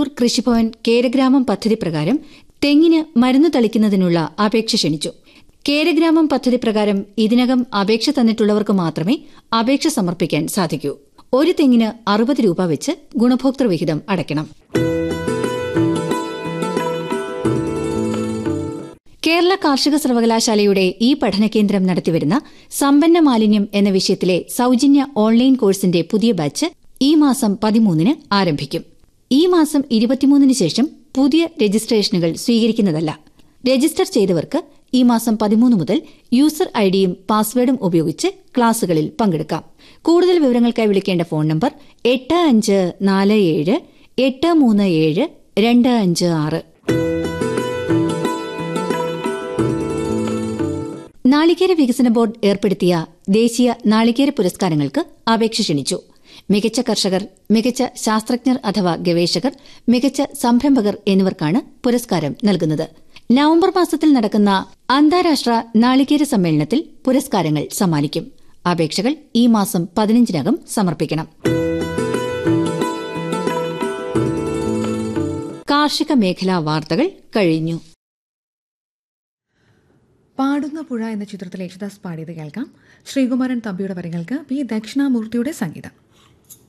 കൃഷിഭവൻ കേരഗ്രാമം പദ്ധതി പ്രകാരം തെങ്ങിന് മരുന്ന് തളിക്കുന്നതിനുള്ള അപേക്ഷ ക്ഷണിച്ചു കേരഗ്രാമം പദ്ധതി പ്രകാരം ഇതിനകം അപേക്ഷ തന്നിട്ടുള്ളവർക്ക് മാത്രമേ അപേക്ഷ സമർപ്പിക്കാൻ സാധിക്കൂ ഒരു തെങ്ങിന് അറുപത് രൂപ വെച്ച് ഗുണഭോക്തൃ വിഹിതം അടയ്ക്കണം കേരള കാർഷിക സർവകലാശാലയുടെ ഈ പഠനകേന്ദ്രം നടത്തിവരുന്ന സമ്പന്ന മാലിന്യം എന്ന വിഷയത്തിലെ സൌജന്യ ഓൺലൈൻ കോഴ്സിന്റെ പുതിയ ബാച്ച് ഈ മാസം പതിമൂന്നിന് ആരംഭിക്കും ഈ മാസം ഇരുപത്തിമൂന്നിന് ശേഷം പുതിയ രജിസ്ട്രേഷനുകൾ സ്വീകരിക്കുന്നതല്ല രജിസ്റ്റർ ചെയ്തവർക്ക് ഈ മാസം പതിമൂന്ന് മുതൽ യൂസർ ഐഡിയും പാസ്വേഡും ഉപയോഗിച്ച് ക്ലാസുകളിൽ പങ്കെടുക്കാം കൂടുതൽ വിവരങ്ങൾക്കായി വിളിക്കേണ്ട ഫോൺ നമ്പർ എട്ട് അഞ്ച് നാല് ഏഴ് എട്ട് മൂന്ന് ഏഴ് രണ്ട് അഞ്ച് ആറ് നാളികേര വികസന ബോർഡ് ഏർപ്പെടുത്തിയ ദേശീയ നാളികേര പുരസ്കാരങ്ങൾക്ക് അപേക്ഷ ക്ഷണിച്ചു മികച്ച കർഷകർ മികച്ച ശാസ്ത്രജ്ഞർ അഥവാ ഗവേഷകർ മികച്ച സംരംഭകർ എന്നിവർക്കാണ് പുരസ്കാരം നൽകുന്നത് നവംബർ മാസത്തിൽ നടക്കുന്ന അന്താരാഷ്ട്ര നാളികേര സമ്മേളനത്തിൽ പുരസ്കാരങ്ങൾ സമ്മാനിക്കും അപേക്ഷകൾ ഈ മാസം പതിനഞ്ചിനകം സമർപ്പിക്കണം കാർഷിക മേഖലാ വാർത്തകൾ കഴിഞ്ഞു പാടുന്ന പുഴ എന്ന ചിത്രത്തിൽ യേശുദാസ് പാടിയത് കേൾക്കാം ശ്രീകുമാരൻ തമ്പിയുടെ വരികൾക്ക് പി ദക്ഷിണാമൂർത്തിയുടെ സംഗീതം